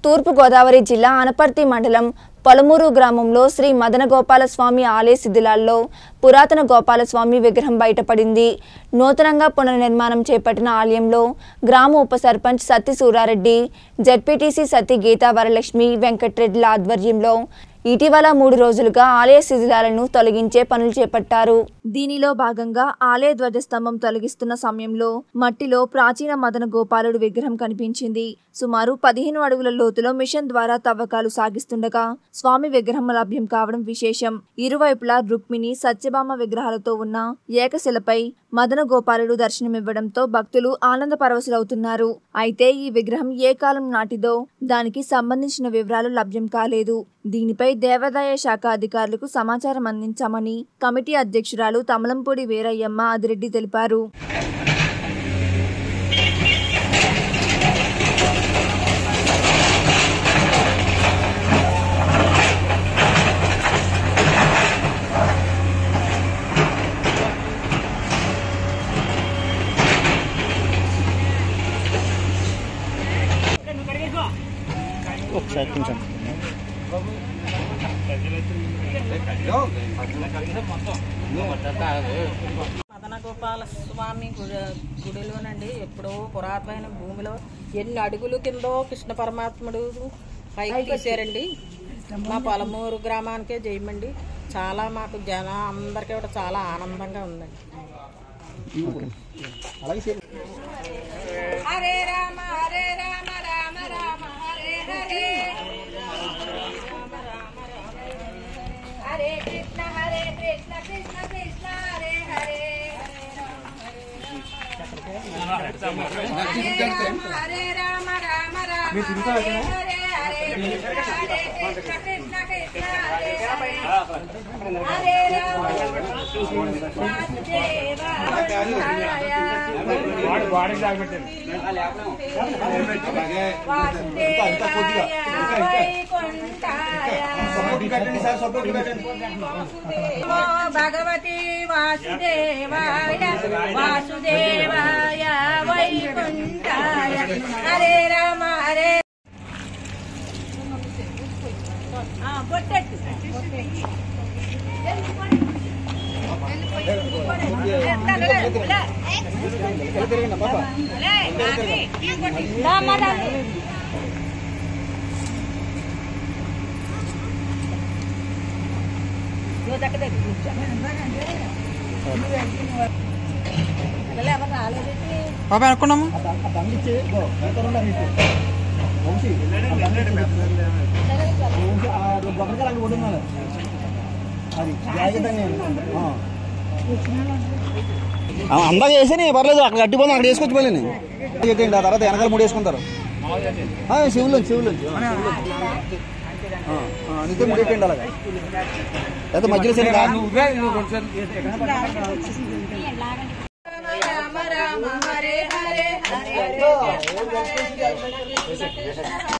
తూర్పుగోదావరి జిల్లా అనపర్తి మండలం పొలమూరు గ్రామంలో శ్రీ మదన గోపాలస్వామి ఆలయ శిథిలాల్లో పురాతన గోపాలస్వామి విగ్రహం బయటపడింది నూతనంగా పునర్నిర్మాణం చేపట్టిన ఆలయంలో గ్రామ ఉప సర్పంచ్ సత్తి సూరారెడ్డి జడ్పీటీసీ సత్తి గీతా వరలక్ష్మి వెంకట్రెడ్డిల ఆధ్వర్యంలో ఇటీవల మూడు రోజులుగా ఆలయ శిథిలాలను తొలగించే పనులు చేపట్టారు దీనిలో భాగంగా ఆలయ ధ్వజస్తంభం తొలగిస్తున్న సమయంలో మట్టిలో ప్రాచీన మదన గోపాలుడు విగ్రహం కనిపించింది సుమారు పదిహేను అడుగుల లోతులో మిషన్ ద్వారా తవ్వకాలు సాగిస్తుండగా స్వామి విగ్రహం లభ్యం కావడం విశేషం ఇరువైపులా రుక్మిణి సత్యభామ విగ్రహాలతో ఉన్న ఏకశిలపై మదన గోపాలుడు దర్శనమివ్వడంతో భక్తులు ఆనంద పరవశులవుతున్నారు అయితే ఈ విగ్రహం ఏ కాలం నాటిదో దానికి సంబంధించిన వివరాలు లభ్యం కాలేదు దీనిపై దేవాదాయ శాఖ అధికారులకు సమాచారం అందించామని కమిటీ అధ్యక్షురాలు తమలంపూడి వీరయ్యమ్మ ఆదిరెడ్డి తెలిపారు ఒకసారి కొంచెం మదన గోపాల స్వామి గుడి గుడిలోనండి ఎప్పుడో పురాతనమైన భూమిలో ఎన్ని అడుగులు కిందో కృష్ణ పరమాత్ముడు పైకి తీశారండి మా పొలమూరు గ్రామానికే చేయమండి చాలా మాకు జన అందరికీ కూడా చాలా ఆనందంగా ఉందండి హరే రామ హరే రామ రామ రామ హరే హరే హరే కృష్ణ హరే కృష్ణ కృష్ణ కృష్ణ హరే హరే హరే రామ రామ రామ హరే హరే హరే కృష్ణ హరే కృష్ణ కృష్ణ కృష్ణ హరే హరే హరే రామ వాసుదేవాయ భగవతి వాసుదేవాయ వాసుదేవాయ వైకుంఠాయ హరే రామ హరే పొట్టెట్టు ఎవరు రాలేదండి బాబాయ్ అనుకున్నాము అందా చేసి పర్లేదు అక్కడ గట్టిపోతే అక్కడ వేసుకోవచ్చు మళ్ళీ చెప్పండి ఆ తర్వాత వెనకాల మూడు వేసుకుంటారు శివులు శివులు అందుకే మూడు ఎక్కండి అలాగా అయితే మధ్యలో సరే రామ రామ హరే హరే హరే